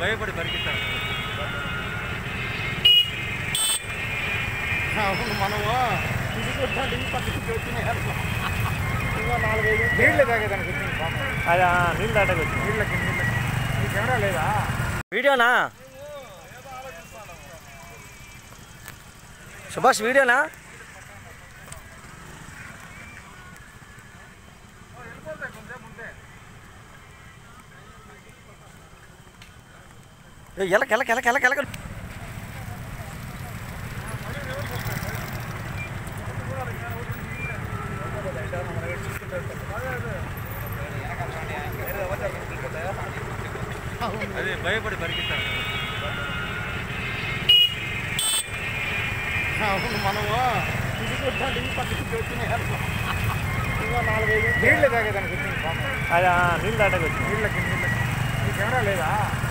భయపడి పరిగెత్తాను అవును మనము ఇది కొట్టాలి ఈ పక్కకి వచ్చినాయి ఇంకా నాలుగైదు నీళ్ళు తాగేదానికి వచ్చింది పాపం. అదే నీళ్ళు దాటకు వచ్చింది నీళ్ళకి నీళ్ళకి ఈ కెమెరా లేదా వీడియోనా సుభాష్ వీడియోనా ఎలక ఎలక ఎలక ఎలక ఎలక అదే భయపడి పరిగెత్తాను అవును మనము ఇది కొట్టాలి ఈ పక్కకి వచ్చినాయి ఇంకా నాలుగైదు నీళ్ళు తాగేదానికి వచ్చింది పాపం. అదే నీళ్ళు దాటకు వచ్చింది నీళ్ళకి నీళ్ళకి ఈ కెమెరా లేదా